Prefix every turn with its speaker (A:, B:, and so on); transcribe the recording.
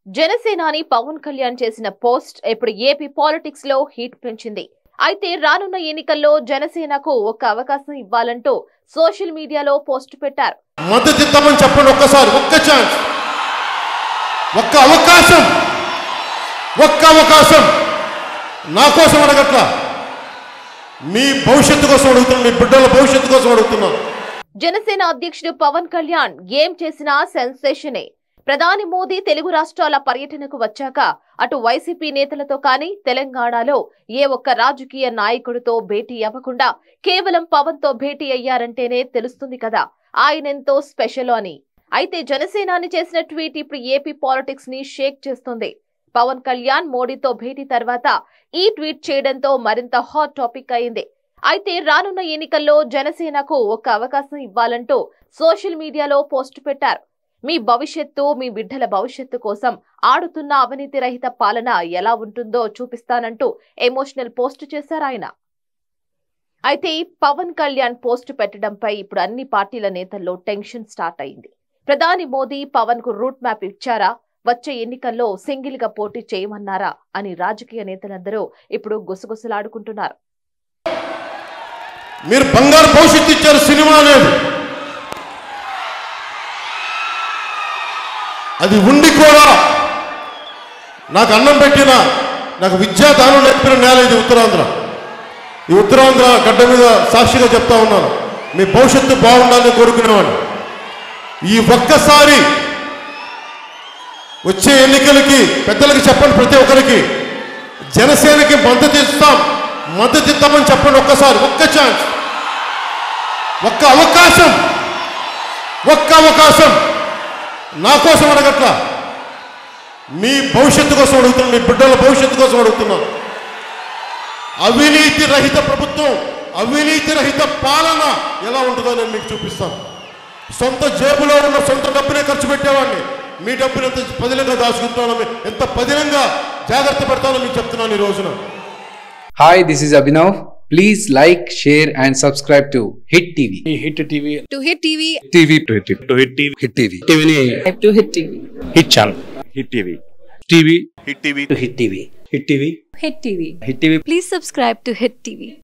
A: జనసేనాని పవన్ కళ్యాణ్ చేసిన పోస్ట్ ఇప్పుడు ఏపీ పాలిటిక్స్ లో హీట్ పెంచింది అయితే రానున్న ఎన్నికల్లో జనసేనకు ఒక అవకాశం ఇవ్వాలంటూ సోషల్ మీడియాలో పోస్ట్ పెట్టారు
B: మద్దతు ఇద్దామని చెప్పండి ఒక్కసారి ఒక్క ఛాన్స్ ఒక్క అవకాశం ఒక్క అవకాశం నా కోసం అడగట్లా మీ భవిష్యత్తు కోసం అడుగుతున్నాను మీ బిడ్డల భవిష్యత్తు కోసం అడుగుతున్నాను
A: జనసేన అధ్యక్షుడు పవన్ కళ్యాణ్ ఏం చేసినా సెన్సేషనే ప్రధాని మోదీ తెలుగు రాష్ట్రాల పర్యటనకు వచ్చాక అటు వైసీపీ నేతలతో కానీ తెలంగాణలో ఏ ఒక్క రాజకీయ నాయకుడితో భేటీ అవ్వకుండా కేవలం పవన్ తో భేటీ అయ్యారంటేనే తెలుస్తుంది కదా ఆయనెంతో స్పెషల్ అని అయితే జనసేనాని చేసిన ట్వీట్ ఇప్పుడు ఏపీ పాలిటిక్స్ ని షేక్ చేస్తుంది పవన్ కళ్యాణ్ మోడీతో భేటీ తర్వాత ఈ ట్వీట్ చేయడంతో మరింత హాట్ టాపిక్ అయింది అయితే రానున్న ఎన్నికల్లో జనసేనకు ఒక అవకాశం ఇవ్వాలంటూ సోషల్ మీడియాలో పోస్ట్ పెట్టారు మీ భవిష్యత్తు మీ బిడ్డల భవిష్యత్తు కోసం ఆడుతున్న అవినీతి రహిత పాలన ఎలా ఉంటుందో చూపిస్తానంటూ ఎమోషనల్ పోస్ట్ చేశారు ఆయన అయితే పవన్ కళ్యాణ్ పోస్ట్ పెట్టడంపై ఇప్పుడు అన్ని పార్టీల నేతల్లో టెన్షన్ స్టార్ట్ అయింది ప్రధాని మోదీ పవన్ కు రూట్ మ్యాప్ ఇచ్చారా వచ్చే ఎన్నికల్లో సింగిల్ గా పోటీ చేయమన్నారా అని రాజకీయ నేతలందరూ ఇప్పుడు గుసగుసలాడుకుంటున్నారు
B: మీరు బంగారు భవిష్యత్తు ఇచ్చారు సినిమా లేదు అది ఉండి కూడా నాకు అన్నం పెట్టిన నాకు విద్యాదానం నేర్పిన నేల ఇది ఉత్తరాంధ్ర ఈ ఉత్తరాంధ్ర గడ్డ మీద సాక్షిగా చెప్తా ఉన్నాను మీ భవిష్యత్తు బాగుండాలని కోరుకునేవాడిని ఈ ఒక్కసారి వచ్చే ఎన్నికలకి పెద్దలకి చెప్పండి ప్రతి ఒక్కరికి జనసేనకి మద్దతు ఇస్తాం మద్దతు ఇద్దామని చెప్పండి ఒక్కసారి ఒక్క ఛాన్స్ ఒక్క అవకాశం ఒక్క అవకాశం నా కోసం అడగట్లా మీ భవిష్యత్తు కోసం అడుగుతున్నాను మీ బిడ్డల భవిష్యత్తు కోసం అడుగుతున్నాను అవినీతి రహిత ప్రభుత్వం అవినీతి రహిత పాలన ఎలా ఉంటుందో నేను మీకు చూపిస్తాను సొంత జేబులో ఉన్న సొంత డబ్బునే ఖర్చు పెట్టేవాడిని మీ డబ్బుని ఎంత పదిలంగా దాచుకుంటున్నానో ఎంత పదిలంగా జాగ్రత్త పెడతానో మీకు చెప్తున్నాను ఈ రోజున
C: Hi, this is Abhinav. Please like, share, and subscribe to Hit TV.
D: Hit TV
E: to hit TV,
C: TV to Hit TV.
D: To Hit TV
C: Hit TV.
D: టీవీని
E: to hit TV,
D: Hit channel Hit TV TV Hit TV
F: Hit TV Hit TV
E: hit TV.
F: Hit TV
E: Please subscribe to Hit TV.